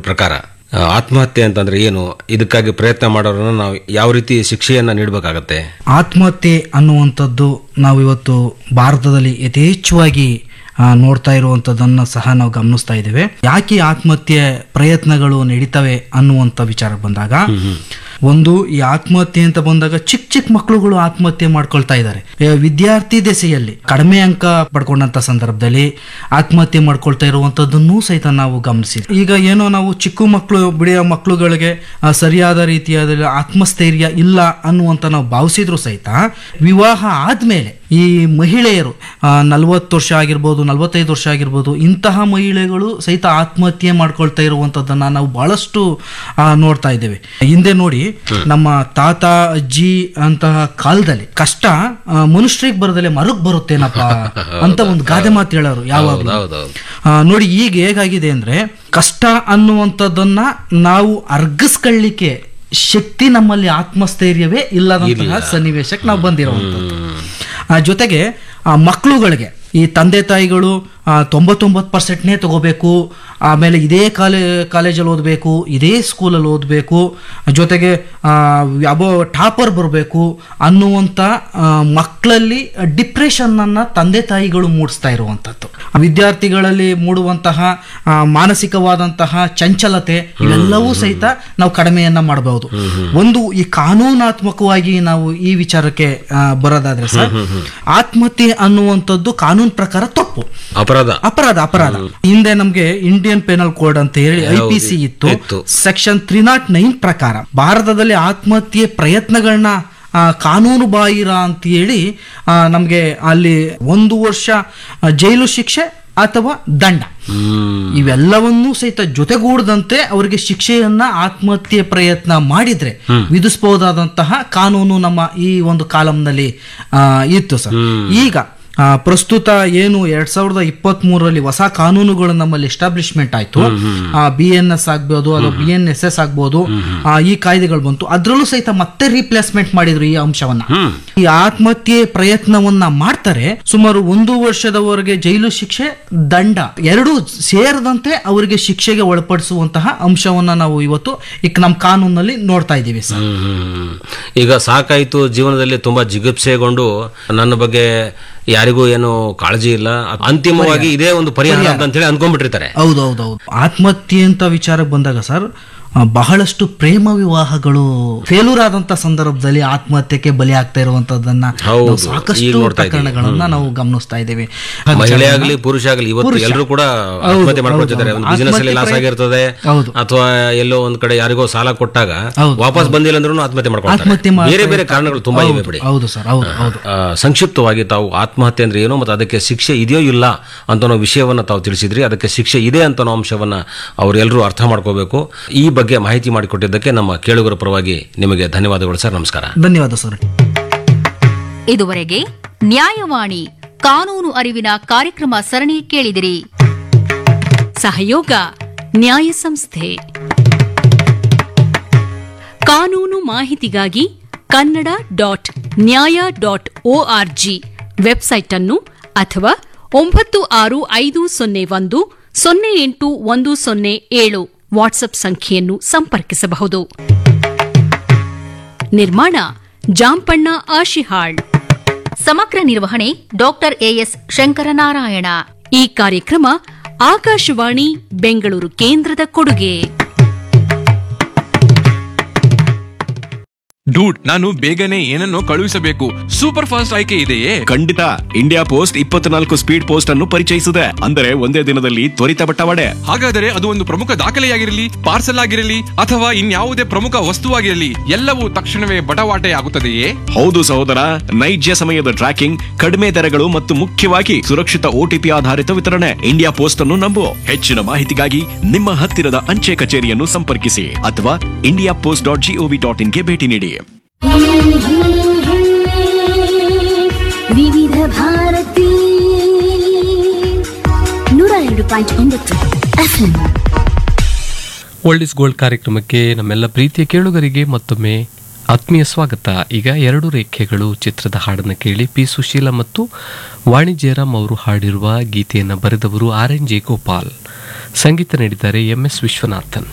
ಪ್ರಕಾರ ಆ, ಆತ್ಮಹತ್ಯೆ ಅಂತಂದ್ರೆ ಏನು ಇದಕ್ಕಾಗಿ ಪ್ರಯತ್ನ ಮಾಡೋರನ್ನ ನಾವು ಯಾವ ರೀತಿ ಶಿಕ್ಷೆಯನ್ನ ನೀಡಬೇಕಾಗತ್ತೆ ಆತ್ಮಹತ್ಯೆ ಅನ್ನುವಂಥದ್ದು ನಾವು ಇವತ್ತು ಭಾರತದಲ್ಲಿ ಯಥೇಚ್ಛವಾಗಿ ಆ, ನೋಡ್ತಾ ಇರುವಂಥದ್ದನ್ನು ಸಹ ನಾವು ಗಮನಿಸ್ತಾ ಇದ್ದೇವೆ ಯಾಕೆ ಆತ್ಮಹತ್ಯೆ ಪ್ರಯತ್ನಗಳು ನಡೀತವೆ ಅನ್ನುವಂಥ ವಿಚಾರ ಬಂದಾಗ ಒಂದು ಈ ಆತ್ಮಹತ್ಯೆ ಅಂತ ಬಂದಾಗ ಚಿಕ್ಕ ಚಿಕ್ಕ ಮಕ್ಕಳುಗಳು ಆತ್ಮಹತ್ಯೆ ಮಾಡ್ಕೊಳ್ತಾ ಇದ್ದಾರೆ ಏ, ವಿದ್ಯಾರ್ಥಿ ದೆಸೆಯಲ್ಲಿ ಕಡಿಮೆ ಅಂಕ ಪಡ್ಕೊಂಡಂತ ಸಂದರ್ಭದಲ್ಲಿ ಆತ್ಮಹತ್ಯೆ ಮಾಡ್ಕೊಳ್ತಾ ಇರುವಂತದ್ದನ್ನೂ ಸಹಿತ ನಾವು ಗಮನಿಸಿದ್ವಿ ಈಗ ಏನೋ ನಾವು ಚಿಕ್ಕ ಮಕ್ಕಳು ಬಿಡಿಯೋ ಮಕ್ಕಳುಗಳಿಗೆ ಆ, ಸರಿಯಾದ ರೀತಿಯಾದ ಆತ್ಮಸ್ಥೈರ್ಯ ಇಲ್ಲ ಅನ್ನುವಂತ ನಾವು ಭಾವಿಸಿದ್ರು ಸಹಿತ ವಿವಾಹ ಆದ್ಮೇಲೆ ಈ ಮಹಿಳೆಯರು ನಲವತ್ತು ವರ್ಷ ಆಗಿರ್ಬೋದು ನಲವತ್ತೈದು ವರ್ಷ ಆಗಿರ್ಬೋದು ಇಂತಹ ಮಹಿಳೆಗಳು ಸಹಿತ ಆತ್ಮಹತ್ಯೆ ಮಾಡ್ಕೊಳ್ತಾ ಇರುವಂತದ್ದನ್ನ ನಾವು ಬಹಳಷ್ಟು ಆ, ನೋಡ್ತಾ ಇದ್ದೇವೆ ಹಿಂದೆ ನೋಡಿ ನಮ್ಮ ತಾತ ಅಜ್ಜಿ ಅಂತಹ ಕಾಲದಲ್ಲಿ ಕಷ್ಟ ಆ, ಮನುಷ್ಯರಿಗೆ ಬರದಲೆ ಮರಕ್ ಬರುತ್ತೇನಪ್ಪ ಅಂತ ಒಂದು ಗಾದೆ ಮಾತು ಹೇಳೋರು ಯಾವಾಗಲೂ ಹೌದೌದು ಆ, ನೋಡಿ ಈಗ ಹೇಗಾಗಿದೆ ಅಂದ್ರೆ ಕಷ್ಟ ಅನ್ನುವಂಥದ್ದನ್ನ ನಾವು ಅರ್ಗಿಸ್ಕೊಳ್ಳಿಕ್ಕೆ ಶಕ್ತಿ ನಮ್ಮಲ್ಲಿ ಆತ್ಮಸ್ಥೈರ್ಯವೇ ಇಲ್ಲದಂತಹ ಸನ್ನಿವೇಶಕ್ಕೆ ನಾವು ಬಂದಿರುವಂಥದ್ದು ಆ, ಜೊತೆಗೆ ಆ, ಮಕ್ಕಳುಗಳಿಗೆ ಈ ತಂದೆ ತಾಯಿಗಳು ಆ, ತೊಂಬತ್ತೊಂಬತ್ತು ಪರ್ಸೆಂಟ್ನೇ ತಗೋಬೇಕು ಆಮೇಲೆ ಇದೇ ಕಾಲೇ ಕಾಲೇಜಲ್ಲಿ ಓದಬೇಕು ಇದೇ ಸ್ಕೂಲಲ್ಲಿ ಓದಬೇಕು ಜೊತೆಗೆ ಅಬೋ ಟಾಪರ್ ಬರಬೇಕು ಅನ್ನುವಂಥ ಆ, ಮಕ್ಕಳಲ್ಲಿ ಡಿಪ್ರೆಷನ್ನನ್ನು ತಂದೆ ತಾಯಿಗಳು ಮೂಡಿಸ್ತಾ ಇರುವಂಥದ್ದು ವಿದ್ಯಾರ್ಥಿಗಳಲ್ಲಿ ಮೂಡುವಂತಹ ಆ, ಮಾನಸಿಕವಾದಂತಹ ಚಂಚಲತೆ ಇವೆಲ್ಲವೂ ಸಹಿತ ನಾವು ಕಡಿಮೆಯನ್ನ ಮಾಡಬಹುದು ಒಂದು ಈ ಕಾನೂನಾತ್ಮಕವಾಗಿ ನಾವು ಈ ವಿಚಾರಕ್ಕೆ ಆ, ಬರೋದಾದ್ರೆ ಸರ್ ಆತ್ಮಹತ್ಯೆ ಅನ್ನುವಂಥದ್ದು ಕಾನೂನು ಪ್ರಕಾರ ತಪ್ಪು ಅಪರಾಧ ಅಪರಾಧ ಅಪರಾಧ ಹಿಂದೆ ನಮ್ಗೆ ಇಂಡಿಯನ್ ಪೆನಲ್ ಕೋಡ್ ಅಂತ ಹೇಳಿ ಐ ಪಿ ಸಿ ಇತ್ತು ಇತ್ತು. ಸೆಕ್ಷನ್ ತ್ರೀ ನಾಟ್ ನೈನ್ ಪ್ರಕಾರ ಭಾರತದಲ್ಲಿ ಆತ್ಮಹತ್ಯೆ ಪ್ರಯತ್ನಗಳನ್ನ ಆ, ಕಾನೂನು ಬಾಹಿರ ಅಂತ ಹೇಳಿ ಆ, ನಮ್ಗೆ ಅಲ್ಲಿ ಒಂದು ವರ್ಷ ಆ, ಜೈಲು ಶಿಕ್ಷೆ ಅಥವಾ ದಂಡ ಹ್ಮ್ ಇವೆಲ್ಲವನ್ನೂ ಸಹಿತ ಜೊತೆಗೂಡದಂತೆ ಅವರಿಗೆ ಶಿಕ್ಷೆಯನ್ನ ಆತ್ಮಹತ್ಯೆ ಪ್ರಯತ್ನ ಮಾಡಿದ್ರೆ ವಿಧಿಸಬಹುದಾದಂತಹ ಕಾನೂನು ನಮ್ಮ ಈ ಒಂದು ಕಾಲಂನಲ್ಲಿ ಆ, ಇತ್ತು ಸರ್ ಈಗ ಆ, ಪ್ರಸ್ತುತ ಏನು ಎರಡ್ ಸಾವಿರದ ಇಪ್ಪತ್ತ್ ಮೂರರಲ್ಲಿ ಹೊಸ ಕಾನೂನುಗಳು ನಮ್ಮಲ್ಲಿ ಎಸ್ಟಾಬ್ಲಿಷ್ಮೆಂಟ್ ಆಯ್ತು ಬಿ ಎನ್ ಎಸ್ ಆಗ್ಬೋದು ಅಥವಾ ಬಿ ಎನ್ ಎಸ್ ಎಸ್ ಆಗ್ಬೋದು ಆ, ಈ ಕಾಯ್ದೆಗಳು ಬಂತು ಅದ್ರಲ್ಲೂ ಸಹಿತ ಮತ್ತೆ ರೀಪ್ಲೇಸ್ಮೆಂಟ್ ಮಾಡಿದ್ರು ಈ ಅಂಶವನ್ನ ಈ ಆತ್ಮಹತ್ಯೆ ಪ್ರಯತ್ನವನ್ನ ಮಾಡ್ತಾರೆ ಸುಮಾರು ಒಂದು ವರ್ಷದವರೆಗೆ ಜೈಲು ಶಿಕ್ಷೆ ದಂಡ ಎರಡೂ ಸೇರದಂತೆ ಅವರಿಗೆ ಶಿಕ್ಷೆಗೆ ಒಳಪಡಿಸುವಂತಹ ಅಂಶವನ್ನ ನಾವು ಇವತ್ತು ಈಗ ನಮ್ಮ ಕಾನೂನಲ್ಲಿ ನೋಡ್ತಾ ಇದ್ದೀವಿ ಸರ್ ಹ್ಮ್, ಹ್ಮ್, ಹ್ಮ್. ಈಗ ಸಾಕಾಯ್ತು ಜೀವನದಲ್ಲಿ ತುಂಬಾ ಜಿಗುಪ್ಸೆಗೊಂಡು ನನ್ನ ಬಗ್ಗೆ ಯಾರಿಗೂ ಏನು ಕಾಳಜಿ ಇಲ್ಲ ಅಂತಿಮವಾಗಿ ಇದೇ ಒಂದು ಪರಿಹಾರ ಅಂತ ಹೇಳಿ ಅನ್ಕೊಂಡ್ಬಿಟ್ಟಿರ್ತಾರೆ ಹೌದು ಹೌದು ಹೌದು ಆತ್ಮಹತ್ಯೆ ಅಂತ ವಿಚಾರಕ್ಕೆ ಬಂದಾಗ ಸರ್ ಆ, ಬಹಳಷ್ಟು ಪ್ರೇಮ ವಿವಾಹಗಳು ಫೇಲ್ಯೂರ್ ಆದಂತ ಸಂದರ್ಭದಲ್ಲಿ ಆತ್ಮಹತ್ಯೆಗೆ ಬಲಿ ಆಗ್ತಾ ಇರುವಂತದ್ದನ್ನ ಹೌದು, ನಾವು ಈಗ ಸಾಕಷ್ಟು ನೋಡ್ತಾ ಇದ್ದೀವಿ. ಪ್ರಕರಣಗಳನ್ನ ನಾವು ಗಮನಿಸ್ತಾ ಇದ್ದೇವೆ ಮಹಿಳೆ ಆಗಲಿ ಪುರುಷ ಆಗಲಿ ಇವತ್ತು ಪುರುಷ. ಎಲ್ಲರೂ ಕೂಡ ಹೌದು, ಆತ್ಮಹತ್ಯೆ ಮಾಡ್ಕೊಳ್ತಿದ್ದಾರೆ ಹೌದು, ಒಂದು ಹೌದು. ಬಿಸಿನೆಸ್ ಅಲ್ಲಿ ಲಾಸ್ ಆತ್ಮಹತ್ಯೆ ಆಗಿರ್ತದೆ ಹೌದು. ಅಥವಾ ಎಲ್ಲೋ ಒಂದ್ ಕಡೆ ಯಾರಿಗೋ ಸಾಲ ಕೊಟ್ಟಾಗ ಹೌದು, ವಾಪಸ್ ಬಂದಿಲ್ಲ ಅಂದ್ರೂ ಆತ್ಮಹತ್ಯೆ ಮಾಡ್ಕೊಳ್ತಾರೆ ಆತ್ಮಹತ್ಯೆ ಮಾಡ್ತಾ ಬೇರೆ ಬೇರೆ ಕಾರಣಗಳು ತುಂಬಾ ಇವೆ ಬಿಡಿ ಹೌದು ಸರ್ ಹೌದು ಹೌದು ಆ, ಸಂಕ್ಷಿಪ್ತವಾಗಿ ತಾವು ಆತ್ಮಹತ್ಯೆ ಅಂದ್ರೆ ಏನು ಮತ್ತು ಅದಕ್ಕೆ ಶಿಕ್ಷೆ ಇದೆಯೋ ಇಲ್ಲ ಅಂತ ಅನ್ನೋ ವಿಷಯವನ್ನ ತಾವು ತಿಳಿಸಿದ್ರಿ ಅದಕ್ಕೆ ಶಿಕ್ಷೆ ಇದೆ ಅಂತ ಅನ್ನೋ ಅಂಶವನ್ನ ಅವರೆಲ್ಲರೂ ಅರ್ಥ ಮಾಡ್ಕೋಬೇಕು ಈ ಬಗ್ಗೆ ಮಾಹಿತಿ ಮಾಡಿಕೊಟ್ಟಿದ್ದಕ್ಕೆ ನಮ್ಮ ಕೇಳುಗರ ಪರವಾಗಿ ನಿಮಗೆ ಧನ್ಯವಾದಗಳು ಸರ್ ನಮಸ್ಕಾರ ಧನ್ಯವಾದ ಸರ್ ಇದುವರೆಗೆ ನ್ಯಾಯವಾಣಿ ಕಾನೂನು ಅರಿವಿನ ಕಾರ್ಯಕ್ರಮ ಸರಣಿ ಕೇಳಿದಿರಿ ಸಹಯೋಗ ನ್ಯಾಯ ಸಂಸ್ಥೆ ಕಾನೂನು ಮಾಹಿತಿಗಾಗಿ Kannada dot Nyaya dot ORG website ಅನ್ನು ಅಥವಾ ಒಂಬತ್ತು ಆರು ಐದು ಸೊನ್ನೆ ಒಂದು ಸೊನ್ನೆ ಎಂಟು ಒಂದು ಸೊನ್ನೆ ಏಳು ವಾಟ್ಸ್ಆಪ್ ಸಂಖ್ಯೆಯನ್ನು ಸಂಪರ್ಕಿಸಬಹುದು ನಿರ್ಮಾಣ ಜಾಂಪಣ್ಣ ಆಶಿಹಾಳ್ ಸಮಗ್ರ ನಿರ್ವಹಣೆ ಡಾಕ್ಟರ್ ಎಎಸ್ ಶಂಕರನಾರಾಯಣ ಈ ಕಾರ್ಯಕ್ರಮ ಆಕಾಶವಾಣಿ ಬೆಂಗಳೂರು ಕೇಂದ್ರದ ಕೊಡುಗೆ ಡೂಡ್ ನಾನು ಬೇಗನೆ ಏನನ್ನೋ ಕಳುಹಿಸಬೇಕು ಸೂಪರ್ ಫಾಸ್ಟ್ ಆಯ್ಕೆ ಇದೆಯೇ ಖಂಡಿತ ಇಂಡಿಯಾ ಪೋಸ್ಟ್ ಇಪ್ಪತ್ನಾಲ್ಕು ಸ್ಪೀಡ್ ಪೋಸ್ಟ್ ಅನ್ನು ಪರಿಚಯಿಸಿದೆ ಅಂದರೆ ಒಂದೇ ದಿನದಲ್ಲಿ ತ್ವರಿತ ಬಟ್ಟವಾಡೆ ಹಾಗಾದರೆ ಅದು ಒಂದು ಪ್ರಮುಖ ದಾಖಲೆಯಾಗಿರಲಿ ಪಾರ್ಸಲ್ ಆಗಿರಲಿ ಅಥವಾ ಇನ್ಯಾವುದೇ ಪ್ರಮುಖ ವಸ್ತುವಾಗಿರಲಿ ಎಲ್ಲವೂ ತಕ್ಷಣವೇ ಬಟವಾಟೆಯಾಗುತ್ತದೆಯೇ ಹೌದು ಸಹೋದರ ನೈಜ ಸಮಯದ ಟ್ರ್ಯಾಕಿಂಗ್ ಕಡಿಮೆ ದರಗಳು ಮತ್ತು ಮುಖ್ಯವಾಗಿ ಸುರಕ್ಷಿತ ಓಟಿಪಿ ಆಧಾರಿತ ವಿತರಣೆ ಇಂಡಿಯಾ ಪೋಸ್ಟ್ ಅನ್ನು ನಂಬು ಹೆಚ್ಚಿನ ಮಾಹಿತಿಗಾಗಿ ನಿಮ್ಮ ಹತ್ತಿರದ ಅಂಚೆ ಕಚೇರಿಯನ್ನು ಸಂಪರ್ಕಿಸಿ ಅಥವಾ India post dot GOV dot ಇನ್ಗೆ ಭೇಟಿ ನೀಡಿ ವಿವಿಧ ಭಾರತಿ ನೂರ ಎರಡು ಪಾಯಿಂಟ್ ಒಂಬತ್ತು ಎಫ್ಎಂ ಓಲ್ಡ್ ಇಸ್ ಗೋಲ್ಡ್ ಕಾರ್ಯಕ್ರಮಕ್ಕೆ ನಮ್ಮೆಲ್ಲ ಪ್ರೀತಿಯ ಕೇಳುಗರಿಗೆ ಮತ್ತೊಮ್ಮೆ ಆತ್ಮೀಯ ಸ್ವಾಗತ ಈಗ ಎರಡು ರೇಖೆಗಳು ಚಿತ್ರದ ಹಾಡನ್ನು ಕೇಳಿ ಪಿ ಸುಶೀಲ ಮತ್ತು ವಾಣಿ ಜಯರಾಮ್ ಅವರು ಹಾಡಿರುವ ಗೀತೆಯನ್ನು ಬರೆದವರು ಆರ್ ಎನ್ ಜೆ ಗೋಪಾಲ್ ಸಂಗೀತ ನೀಡಿದ್ದಾರೆ ಎಂ ಎಸ್ ವಿಶ್ವನಾಥನ್